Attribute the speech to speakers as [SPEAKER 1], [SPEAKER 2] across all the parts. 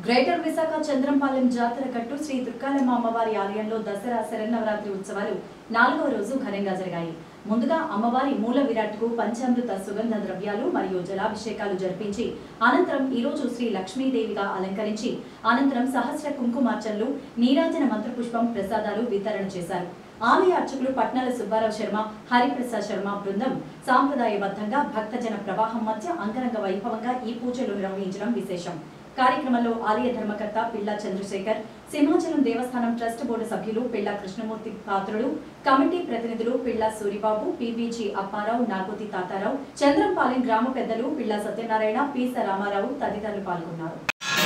[SPEAKER 1] greater Visakha Chandrampalem జాతర కట్టు శ్రీ దుర్గాలమ్మ అమ్మవారి ఆలయంలో దసరా శరన్నవరాత్రి ఉత్సవాలు నాలుగవ రోజు ఘనంగా జరిగాయి ముందుగా అమ్మవారి మూల విరాట్కు పంచామృత సుగంధ ద్రవ్యాలు మరియు జలాభిషేకాలు జరిపించి అనంతరం ఈ రోజు శ్రీ లక్ష్మీదేవిగా అలంకరించి అనంతరం సహస్ర కుంకుమార్చనలు నీరాజన మంత్రపుష్పం ప్రసాదాలు వితరణ చేశారు ఆలయ అర్చకులు పట్నాల సుబ్బారావు శర్మ హరిప్రసాద్ శర్మ బృందం సాంప్రదాయబద్ధంగా భక్తజన ప్రవాహం మధ్య అంగరంగ వైభవంగా ఈ పూజలు నిర్వహించడం విశేషం కార్యక్రమంలో ఆలయ ధర్మకర్త పిల్లా చంద్రశేఖర్ సింహాచలం దేవస్థానం ట్రస్ట్ బోర్డు సభ్యులు పిల్లా కృష్ణమూర్తి పాత్రుడు కమిటీ ప్రతినిధులు పిల్లా సూరిబాబు పీబీజీ అప్పారావు నాగోతి తాతారావు చంద్రంపాలెం గ్రామ పెద్దలు పిల్లా సత్యనారాయణ పీస రామారావు తదితరులు పాల్గొన్నారు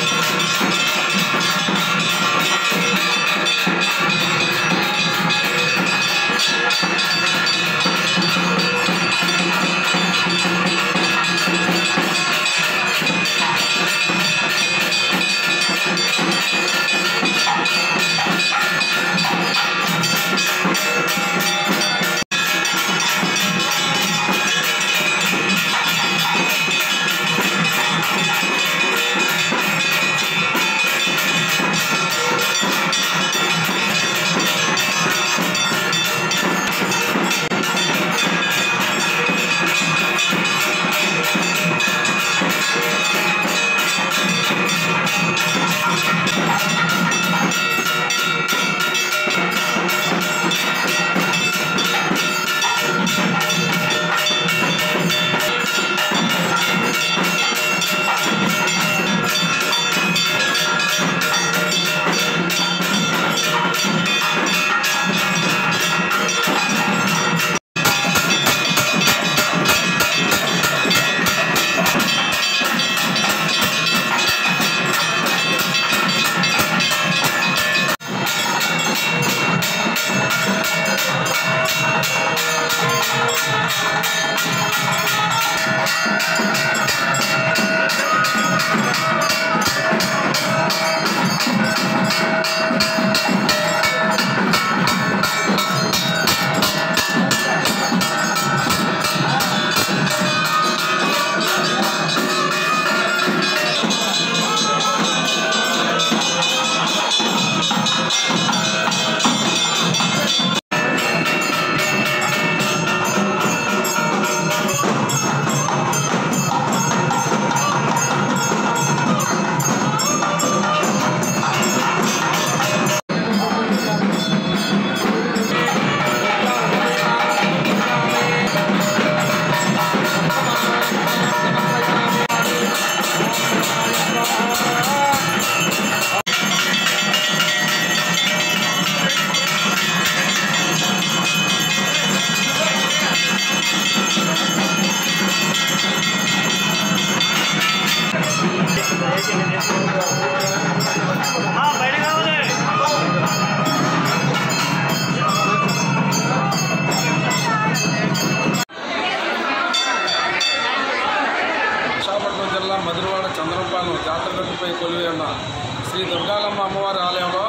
[SPEAKER 2] విశాఖపట్నం జిల్లా మధురవాడ చంద్రంపాలెం జాతరగట్టుపై కొలువై ఉన్న శ్రీ దుర్గాలమ్మ అమ్మవారి ఆలయంలో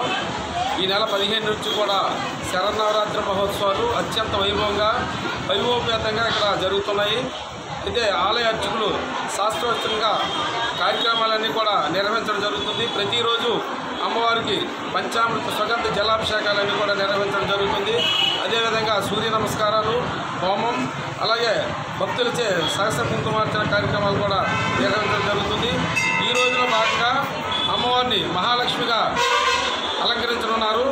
[SPEAKER 2] ఈ నెల పదిహేను నుంచి కూడా శరన్నవరాత్రి మహోత్సవాలు అత్యంత వైభవంగా వైభవపేతంగా ఇక్కడ జరుగుతున్నాయి అయితే ఆలయ అర్చకులు శాస్త్రోక్తంగా కార్యక్రమాలన్నీ కూడా నిర్వహించడం జరుగుతుంది ప్రతిరోజు అమ్మవారికి పంచామృత సుగంధ జలాభిషేకాలన్నీ కూడా నిర్వహించడం జరుగుతుంది అదేవిధంగా సూర్య నమస్కారాలు హోమం అలాగే భక్తులచే సహస్ర కుంకుమార్చన కార్యక్రమాలు కూడా నిర్వహించడం జరుగుతుంది ఈ రోజులో భాగంగా అమ్మవారిని మహాలక్ష్మిగా అలంకరించనున్నారు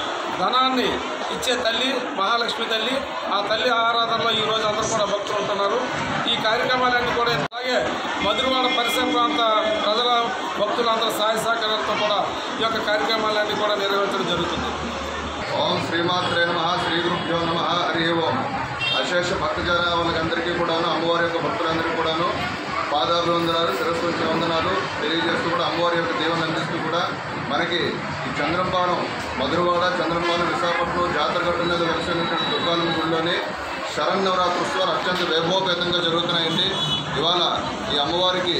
[SPEAKER 2] ధనాన్ని ఇచ్చే తల్లి మహాలక్ష్మి తల్లి ఆ తల్లి ఆరాధనలో ఈ రోజు అందరూ కూడా భక్తులు ఉంటున్నారు ఈ కార్యక్రమాలన్నీ కూడా అలాగే మధురవాడ పరిసర ప్రాంత ప్రజల భక్తులందరూ సహాయ సహకారాలతో కూడా ఈ యొక్క కార్యక్రమాలన్నీ కూడా నిర్వహించడం జరుగుతుంది
[SPEAKER 3] ఓం శ్రీమాత్రే నమ శ్రీ గురుభ్యో నమ హరి ఓం అశేష భక్తజన వాళ్ళకందరికీ కూడాను అమ్మవారి యొక్క భక్తులందరికీ కూడాను పాదాభివందనాలు శిరస్సు వచ్చి వందనాలు తెలియజేస్తూ కూడా అమ్మవారి యొక్క దేవుని అందిస్తూ కూడా మనకి ఈ చంద్రంపాలెం మధురవాడ చంద్రంపాలెం విశాఖపట్నం జాతర గట్టు మీద వెలిసినటువంటి దుర్గాలం గుడిలోని శరన్నవరాత్రి ఉత్సవాలు అత్యంత వైభవపేతంగా జరుగుతున్నాయండి ఇవాళ ఈ అమ్మవారికి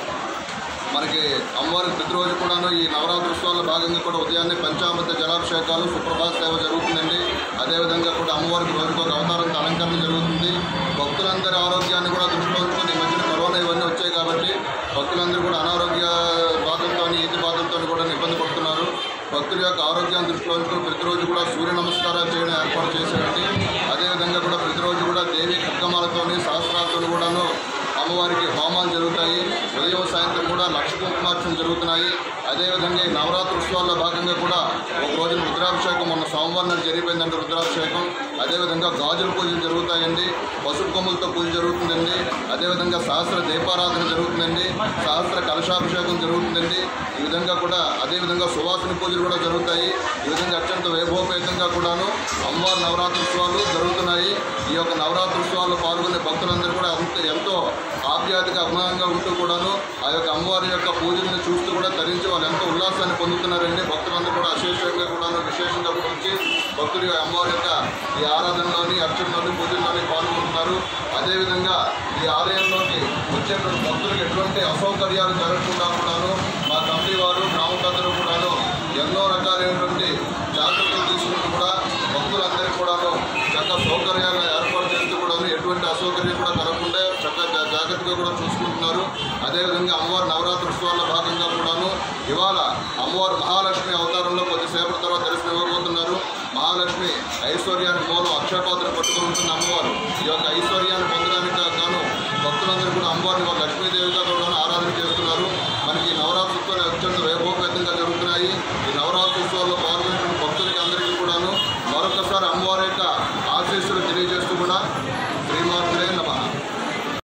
[SPEAKER 3] మనకి అమ్మవారి ప్రతిరోజు కూడాను ఈ నవరాత్రి ఉత్సవాల్లో భాగంగా కూడా ఉదయాన్నే పంచామృత జలాభిషేకాలు సుప్రభాత సేవ జరుగుతుందండి అదేవిధంగా కూడా అమ్మవారికి రోజుకు ఒక అవతారంతో అలంకరణ జరుగుతుంది భక్తులందరి ఆరోగ్యాన్ని కూడా దృష్టిలో ఉంచుకొని ఈ మధ్యన కరోనా ఇవన్నీ వచ్చాయి కాబట్టి భక్తులందరూ కూడా అనారోగ్య బాధలతో ఈతి బాధలతో భక్తుల యొక్క ఆరోగ్యాన్ని దృష్టిలో ఉంచుకుని ప్రతిరోజు కూడా సూర్య నమస్కారాలు చేయడం ఏర్పాటు చేశారండి అదేవిధంగా కూడా ప్రతిరోజు కూడా దేవి ఖడ్గమాలతోని సహస్రాలతోని కూడాను అమ్మవారికి హోమాలు జరుగుతాయి ఉదయం సాయంత్రం కూడా లక్ష కుంకుమార్చన జరుగుతున్నాయి అదేవిధంగా ఈ నవరాత్రి ఉత్సవాల్లో భాగంగా కూడా ఒక రోజున రుద్రాభిషేకం మొన్న సోమవారం నాడు జరిగిపోయిందండి రుద్రాభిషేకం అదేవిధంగా గాజుల పూజలు జరుగుతాయండి పసుపు కొమ్ములతో పూజ జరుగుతుందండి అదేవిధంగా సహస్ర దీపారాధన జరుగుతుందండి సహస్ర కలశాభిషేకం జరుగుతుందండి ఈ విధంగా కూడా అదేవిధంగా సువాసన పూజలు కూడా జరుగుతాయి ఈ విధంగా అత్యంత వైభవపేతంగా కూడాను అమ్మవారి నవరాత్రి ఉత్సవాలు జరుగుతున్నాయి ఈ యొక్క నవరాత్రి ఉత్సవాల్లో పాల్గొనే భక్తులందరూ కూడా అంత ఎంతో ఆప్యాయతగా అభిమానంగా ఉంటూ కూడాను ఆ యొక్క అమ్మవారి యొక్క పూజలను చూస్తూ కూడా ధరించి వాళ్ళు ఎంతో ఉల్లాసాన్ని పొందుతున్నారండి భక్తులందరూ కూడా అశేషంగా కూడాను విశేషంగా కూడా వచ్చి భక్తులు ఈ అమ్మవారి యొక్క ఈ ఆరాధనలోని అర్చనలోని పూజల్లోని పాల్గొంటున్నారు అదేవిధంగా ఈ ఆలయంలోకి వచ్చేటువంటి భక్తులకు ఎటువంటి అసౌకర్యాలు జరగకుండా కూడాను మా కమిటీ వారు గ్రామ పెద్దలు కూడాను ఎన్నో రకాలైనటువంటి జాగ్రత్తలు తీసుకుంటూ కూడా భక్తులందరికీ కూడాను చక్కగా సౌకర్యాలను ఏర్పాటు చేస్తూ కూడాను ఎటువంటి అసౌకర్యం కూడా కలగకుండా చక్కగా జా- జాగ్రత్తగా కూడా చూసుకుంటున్నారు అదేవిధంగా అమ్మవారి నవరాత్రి ఉత్సవాల్లో భాగంగా కూడాను ఇవాళ అమ్మవారు మహాలక్ష్మి అవతారంలో కొద్దిసేపటి తర్వాత దర్శనం ఇవ్వబోతున్నారు మహాలక్ష్మి ఐశ్వర్యానికి మూలం అక్షయపాత్ర పట్టుకుని ఉంటుంది అమ్మవారు ఈ యొక్క ఐశ్వర్యాన్ని పొందడానికి గాను భక్తులందరూ కూడా అమ్మవారిని వారు లక్ష్మీదేవిగా కూడా ఆరాధన చేస్తున్నారు మనకి ఈ నవరాత్రి ఉత్సవ